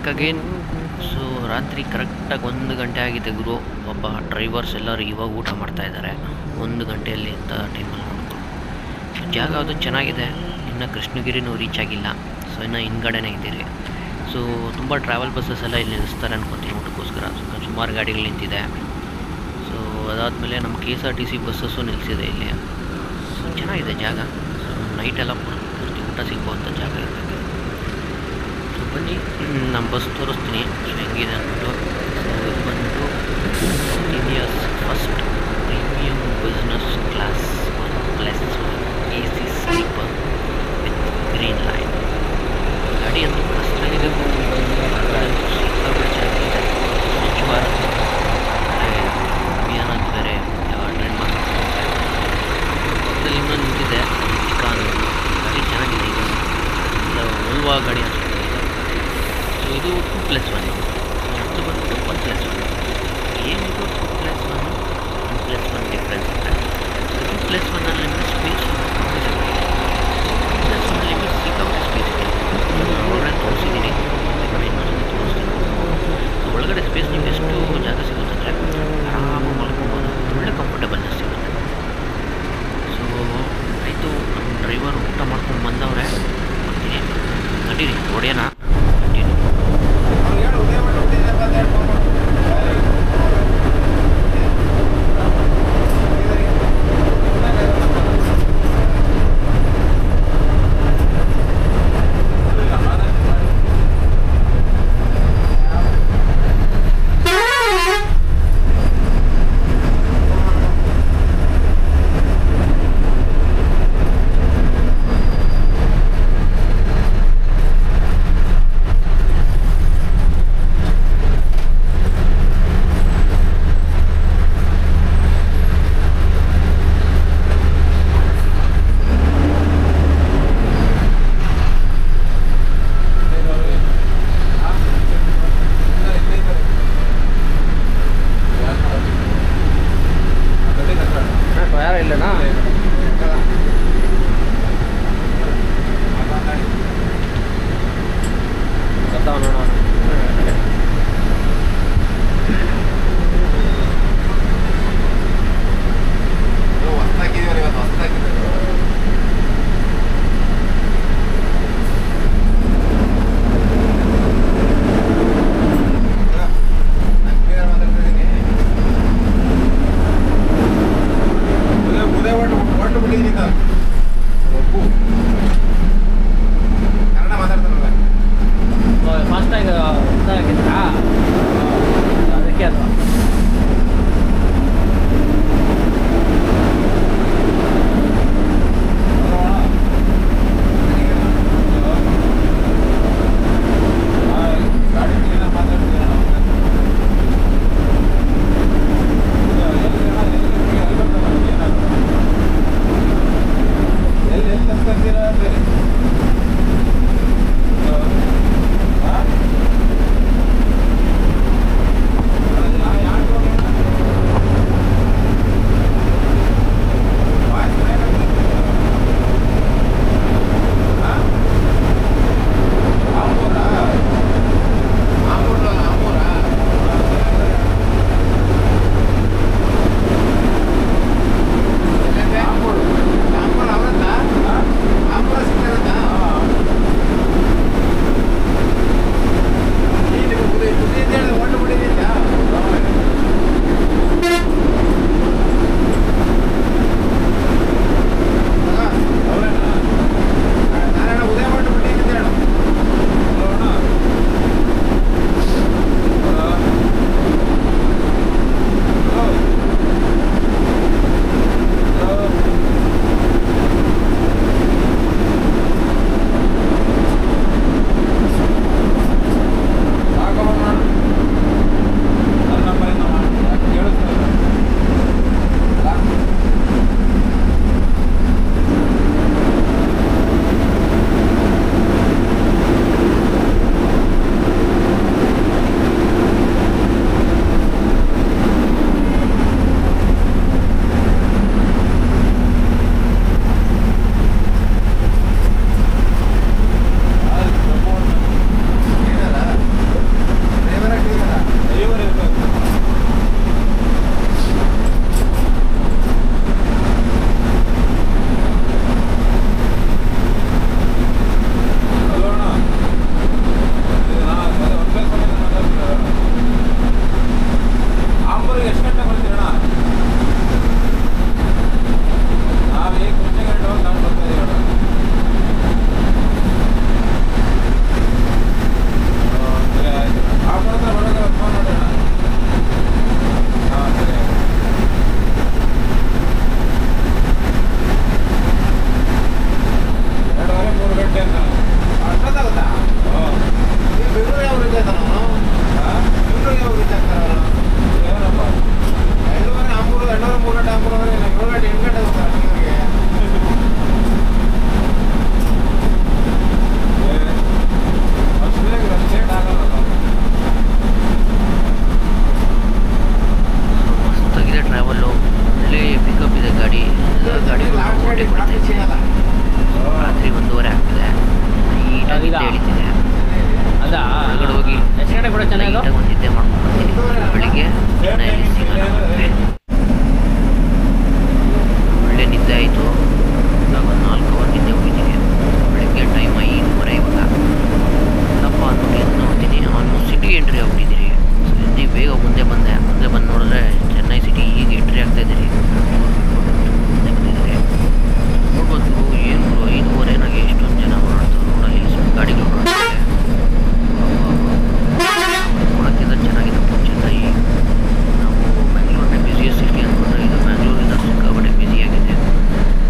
Again so ರಾತ್ರಿ ಕರೆಕ್ಟಾಗಿ ಒಂದು ಗಂಟೆ ಆಗಿದೆ ಗುರು ಒಬ್ಬ ಡ್ರೈವರ್ಸ್ ಎಲ್ಲರೂ ಇವಾಗ ಊಟ ಮಾಡ್ತಾ ಇದ್ದಾರೆ ಒಂದು ಗಂಟೆಯಲ್ಲಿ ಅಂತ ಟೈಮಲ್ಲಿ ನೋಡ್ಕೊಂಡು ಸೊ ಜಾಗ ಅದು ಚೆನ್ನಾಗಿದೆ ಇನ್ನು ಕೃಷ್ಣಗಿರಿನೂ ರೀಚ್ ಆಗಿಲ್ಲ ಸೊ ಇನ್ನು ಹಿಂದ್ಗಡೆನೇ ಇದ್ದೀರಿ ಸೊ ತುಂಬ ಟ್ರಾವೆಲ್ ಬಸ್ಸಸ್ ಎಲ್ಲ ಇಲ್ಲಿ ನಿಲ್ಲಿಸ್ತಾರೆ ಅನ್ಕೊತೀನಿ ಊಟಕ್ಕೋಸ್ಕರ ಸೊ ಸುಮಾರು ಗಾಡಿಗಳು ನಿಂತಿದೆ ಸೊ ಅದಾದಮೇಲೆ ನಮ್ಮ K S R T C ಬಸ್ಸಸ್ಸು ನಿಲ್ಲಿಸಿದೆ ಇಲ್ಲಿ ಸೊ ಚೆನ್ನಾಗಿದೆ ಜಾಗ ಸೊ ನೈಟೆಲ್ಲ ಪೂರ್- ಪೂರ್ತಿ ಊಟ ಸಿಗುವಂಥ ಜಾಗ ಇರ್ತದೆ ಸೊ ಬನ್ನಿ ನಮ್ಮ ಬಸ್ ತೋರಿಸ್ತೀನಿ ಸೊ ಹೆಂಗಿದೆ ಅಂದ್ಬಿಟ್ಟು ಸೊ ಇದು ಬಂದು India's first premium business class one plus A C sleeper with green line ಗಾಡಿ ಅಂತೂ ಮಸ್ತಾಗಿದೆ ಸಿಕ್ಕಾಪಟ್ಟೆ ಚೆನ್ನಾಗಿದೆ ಸ್ವಚ್ಛ ಭಾರತ್ ಹಾಗೆ ಅಭಿಯಾನ ಅಂತ ಬೇರೆ ಟ್ರೆಂಡ್ ಮಾಡ್ತಾರೆ ಪಕ್ಕದಲ್ಲಿ ಇನ್ನೊಂದು ನಿಂತಿದೆ ಚಿಕಾನ್ ಗಾಡಿ ಚೆನ್ನಾಗಿದೆ ಇದು ಇಲ್ಲ ಉಲ್ವಾ ಗಾಡಿ ಅನ್ಸುತ್ತೆ ಇದು ಸೊ ಇದು ಟು ಪ್ಲಸ್ ಒನ್ ಇದು ಬಂದು ಒನ್ ಪ್ಲಸ್ ಒನ್ ಏನಿದು two plus one one plus one difference ಇದೆ ಟು ಪ್ಲಸ್ ಒನ್ನಲ್ಲಿ ನಿಮಗೆ ಸ್ಪೇಸ್ ಪ್ಲಸ್ ಒನ್ನಲ್ಲಿ ನಿಮಗೆ ಸಿಕ್ಕಾಪಟ್ಟೆ ಸ್ಪೇಸ್ ಇದೆ ನಾನು ಒಳಗಡೆ ತೋರಿಸಿದ್ದೀನಿ ನಾನು ಇನ್ನೊಂದು ತೋರಿಸ್ತೀನಿ ಸೊ ಒಳಗಡೆ ಸ್ಪೇಸ್ ನಿಮ್ಗೆ ಎಷ್ಟು ಜಾಗ ಸಿಗುತ್ತೆ ಅಂದರೆ ಆರಾಮಾಗಿ ಮಲ್ಕೊಬೋದು ಒಳ್ಳೆ ಕಂಫರ್ಟಬಲ್ನೆಸ್ ಸಿಗುತ್ತೆ ಸೊ ಆಯಿತು ನಮ್ಮ ಡ್ರೈವರ್ ಊಟ ಮಾಡ್ಕೊಂಡು ಬಂದವ್ರೆ ಬರ್ತೀನಿ ನಡೀರಿ ಹೊಡೆಯೋಣ ಕಂಟಿನ್ಯೂ ಯಾರ ಇಲ್ಲನಾ ಬರ್ತಾವ ನೋಡೋಣ ಮುದೆ ಒಟ್ಟು ಒಟ್ಟು ಆಗಲೇ ನಿದ್ದೆ ಆಯಿತು ಇವಾಗ ಒಂದು ನಾಲ್ಕು ಅವರ್ ನಿದ್ದೆ ಹೋಗಿದ್ದೀನಿ ಬೆಳಗ್ಗೆ ಟೈಮ್ ಐದುವರೆ ಇವಾಗ ಏನಪ್ಪ ಅಂದ್ಬಿಟ್ಟು ಎದ್ದು ನೋಡ್ತೀನಿ ಆಲ್ಮೋಸ್ಟ್ ಸಿಟಿ ಎಂಟ್ರಿ ಆಗ್ಬಿಟ್ಟಿದ್ದೀರಿ ಸದ್ಯ ಬೇಗ ಮುಂದೆ ಬಂದೆ ಮುಂದೆ ಬಂದು ನೋಡಿದ್ರೆ ಚೆನ್ನೈ ಸಿಟಿ ಈಗ ಎಂಟ್ರಿ ಆಗ್ತಾ ಇದ್ದೀರಿ ಮುಂದೆ ಬಂದಿದ್ದೀರಿ ನೋಡ್ಬೋದು ಏನು ಗುರು ಐದುವರೆನಾಗೆ ಎಷ್ಟೊಂದು ಜನ ಓಡಾಡ್ತಾರೆ ರೋಡಲ್ಲಿ ಎಷ್ಟು ಗಾಡಿಗಳು ಓಡಾಡ್ತಾರೆ ನೋಡೋಕ್ಕಿಂತ ಚೆನ್ನಾಗಿದೆಪ್ಪ ಚೆನ್ನೈ ನಾವು ಬ್ಯಾಂಗ್ಳೂರ್ನೇ ಬಿಸಿಯೆಸ್ಟ್ ಸಿಟಿ ಅಂದ್ಕೊಂಡ್ರೆ ಇದು ಬ್ಯಾಂಗ್ಳೂರಿಂದ ಸಿಕ್ಕಾಪಟ್ಟೆ ಬ್ಯುಸಿಯಾಗಿದೆ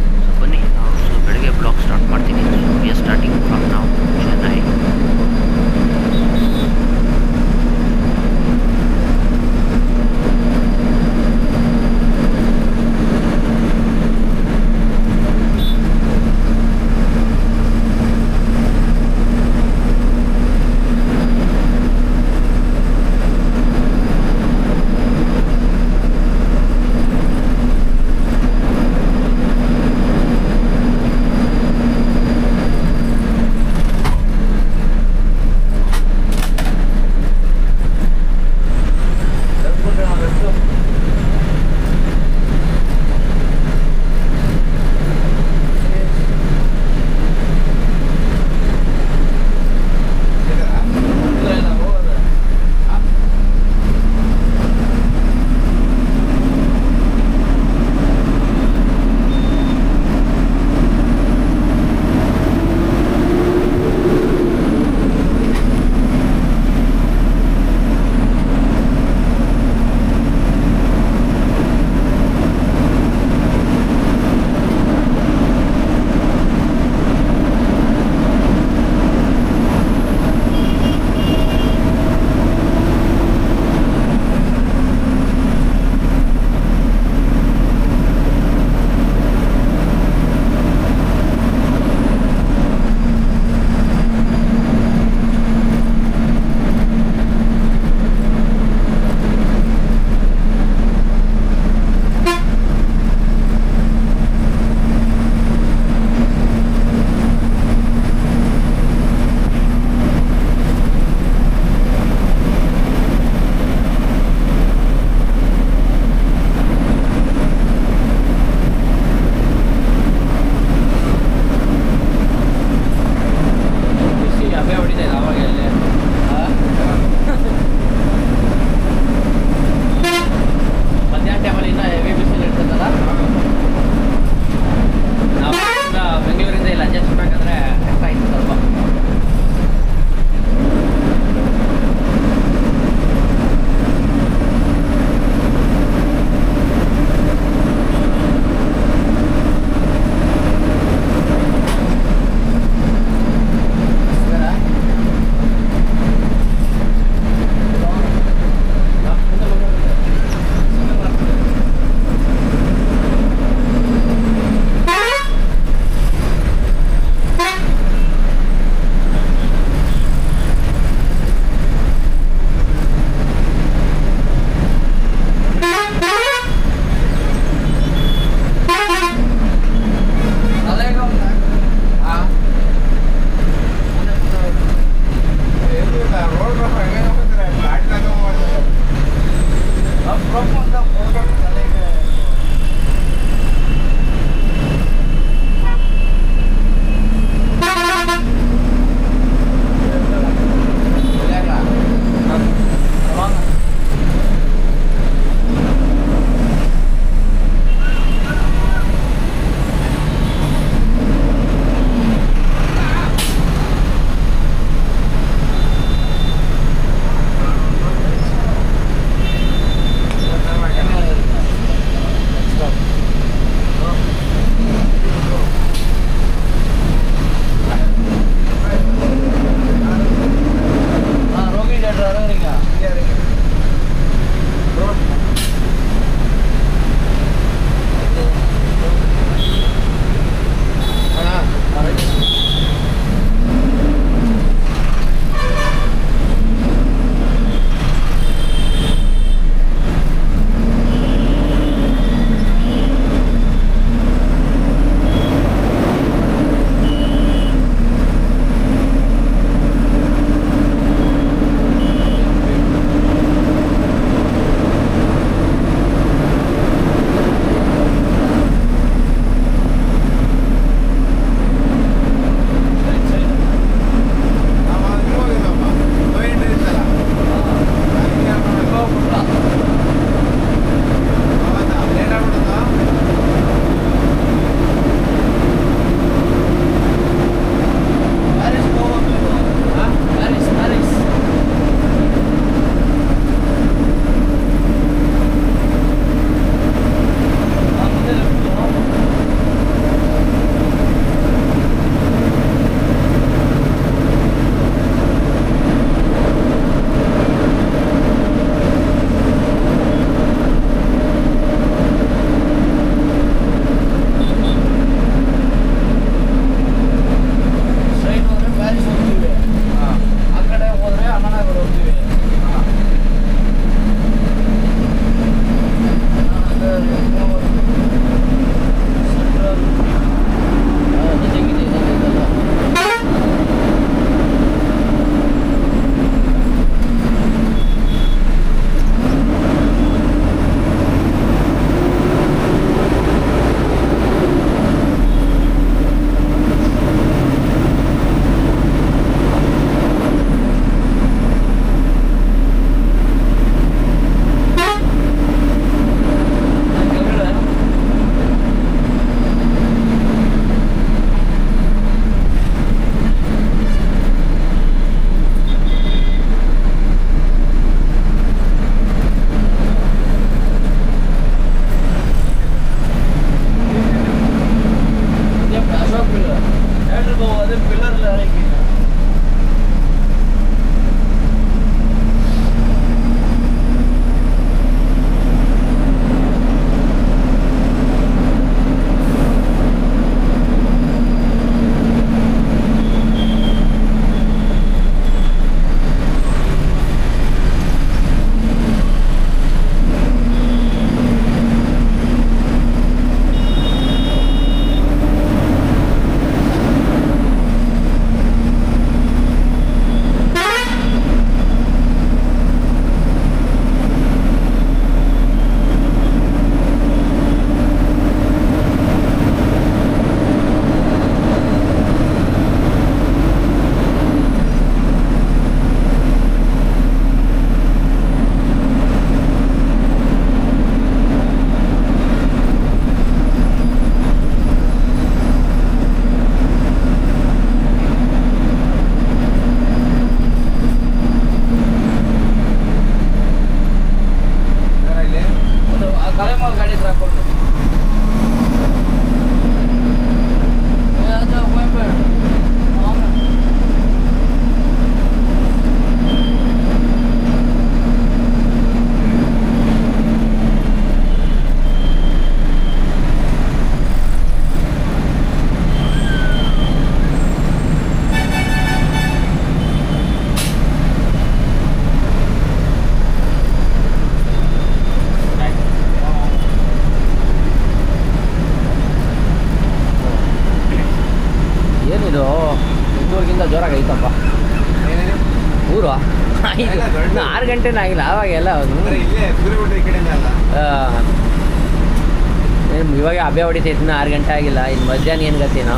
ಎಲ್ಲ ಜೋರಾಗಿ ಐತಪ್ಪ ಊರು ಐದು ಇನ್ನು ಆರು ಗಂಟೆನೇ ಆಗಿಲ್ಲ ಆವಾಗೆಲ್ಲ ಇಲ್ಲೇ ಸೂರ್ಯಗುಡ್ಡ ಈ ಕಡೆಯಿಂದ ಅಲ್ಲ ಆ, ಏನ್ ಇವಾಗ ಹಬ್ಬೆ ಹೊಡಿತೈತೆ ಇನ್ನು ಆರು ಗಂಟೆ ಆಗಿಲ್ಲ ಇನ್ನು ಮಧ್ಯಾಹ್ನ ಏನು ಗತಿನೋ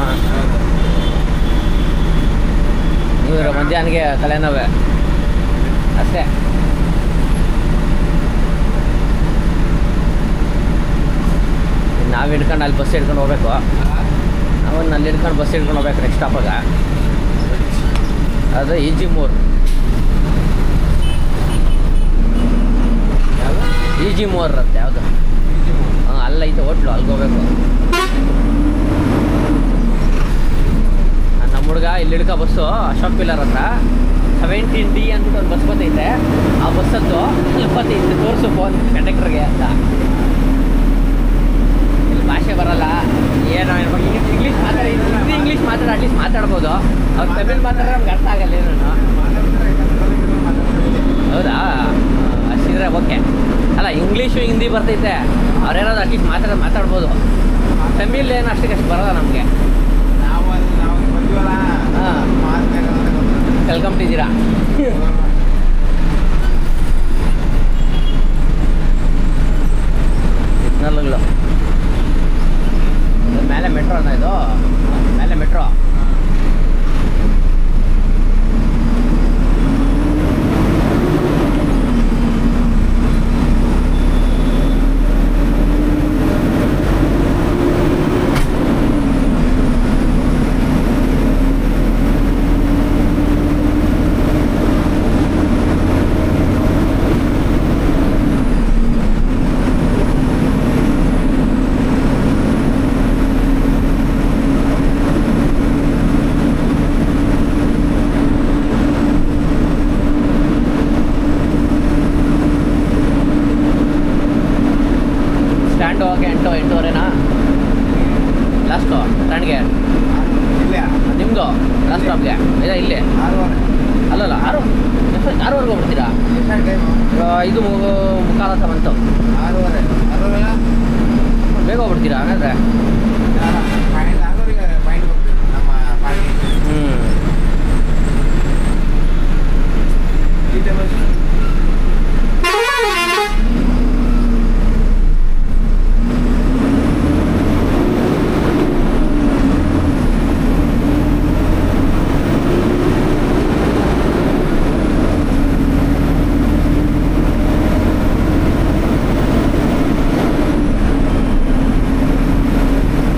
ಇವರು ಮಧ್ಯಾಹ್ನಗೆ ತಲೆನೋವೆ ಅಷ್ಟೇ ನಾವು ಹಿಡ್ಕೊಂಡು ಅಲ್ಲಿ ಬಸ್ ಹಿಡ್ಕೊಂಡು ಹೋಗ್ಬೇಕು ಅವನ್ನ ಅಲ್ಲಿ ಹಿಡ್ಕೊಂಡು ಬಸ್ ಹಿಡ್ಕೊಂಡು ಹೋಗ್ಬೇಕು ನೆಕ್ಸ್ಟ್ ಸ್ಟಾಪಾಗ ಅದು ಈಜಿ ಮೂರು ಈಜಿ ಮೂರ್ ಅಂತ ಯಾವುದು ಹಾಂ ಅಲ್ಲೈತೆ ಹೋಟ್ಲು ಅಲ್ಲಿಗೆ ಹೋಗ್ಬೇಕು ಆ, ನಮ್ಮ ಹುಡುಗ ಇಲ್ಲಿ ಹಿಡ್ಕೊ ಬಸ್ಸು ಅಶೋಕ್ ಪಿಲ್ಲರ್ ಹತ್ರ ಸೆವೆಂಟೀನ್ ಡಿ ಅಂದ್ಬಿಟ್ಟು ಒಂದು ಬಸ್ ಬರ್ತೈತೆ ಆ ಬಸ್ಸದ್ದು ಅಲ್ಲಿ ಬರ್ತೈತೆ ತೋರಿಸು ಫೋನ್ ಕಂಡಕ್ಟರ್ಗೆ ಅಂತ ಇಲ್ಲಿ ಭಾಷೆ ಬರಲ್ಲ ಏನೋ ಏನೋ ಇಂಗ್ಲೀಷ್ ಮಾತಾಡಿ ಹಿಂದಿ ಇಂಗ್ಲೀಷ್ ಮಾತಾಡ ಅಟ್ಲೀಸ್ಟ್ ಮಾತಾಡ್ಬೋದು ಅವ್ರು ತಮಿಳ್ ಮಾತಾಡಿದ್ರೆ ನಮ್ಗೆ ಅರ್ಥ ಆಗಲ್ಲ ಏನೋ ಹೌದಾ ಅಷ್ಟಿದ್ರೆ ಓಕೆ ಅಲ್ಲ ಇಂಗ್ಲೀಷು ಹಿಂದಿ ಬರ್ತೈತೆ ಅವ್ರೇನಾದ್ರು ಅಟ್ಲೀಸ್ಟ್ ಮಾತಾಡ ಮಾತಾಡ್ಬೋದು ತಮಿಳ್ ಏನು ಅಷ್ಟಕ್ಕೆ ಅಷ್ಟು ಬರೋಲ್ಲ ನಮಗೆ ನಾವು ಅಲ್ಲಿ ನಾವು ಇಲ್ಲಿ ಬಂದಿವಲ್ಲ ಹಾ. ಮಾತಾಡೋದು ಗೊತ್ತಿಲ್ಲ. ಕಲ್ಕೊಂಬಿಟ್ಟಿದ್ದೀರಾ ಸಿಗ್ನಲ್ಗಳು ಇದು ಮೇಲೆ ಮೆಟ್ರೋನ ಇದು ಮೇಲೆ ಮೆಟ್ರೋ ಸ್ಟ್ಯಾಂಡ್ ಹೋಗಕ್ಕೆ ಎಂಟು ಎಂಟೂವರೆನಾ ಲಾಸ್ಟು ಸ್ಟ್ಯಾಂಡ್ಗೆ ಇಲ್ಲೇ ನಿಮ್ಮದು ಲಾಸ್ಟ್ ಸ್ಟಾಪ್ಗೆ ಇಲ್ಲ ಇಲ್ಲಿ ಆರೂವರೆ ಅಲ್ಲಲ್ಲ ಆರು ಎಷ್ಟು ಆರೂವರೆಗೆ ಹೋಗ್ಬಿಡ್ತೀರಾ ಎಷ್ಟಾಗಿ ಟೈಮು ಇವಾಗ ಐದು ಮು- ಮುಕ್ಕಾಲು ಹತ್ತ ಬಂತು ಆರೂವರೆ ಆರೂವರೆ ಬೇಗ ಹೋಗ್ಬಿಡ್ತೀರಾ ಹಾಗಾದ್ರೆ ಪಾಯಿಂಟ್ ಆರೂವರೆಗೆ ಪಾಯಿಂಟ್ ಹೋಗ್ತೀವಿ ನಮ್ಮ ಪಾಯಿಂಟ್ ಹ್ಞೂ ಈ ಟೈಮ್ ಆ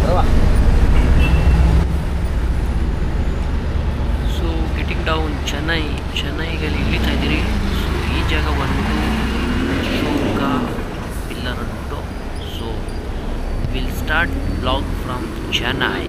ಬರುವ ಸೊ ಗೆಟಿಂಗ್ ಡೌನ್ ಚೆನ್ನೈ ಚೆನ್ನೈಗೆ ಇಳಿತಾ ಇದ್ದೀರಿ ಸೊ ಈ ಜಾಗ ಬಂದು ಶೋಕ ಪಿಲ್ಲರ್ ಅಂದ್ಬಿಟ್ಟು so will start blog from Chennai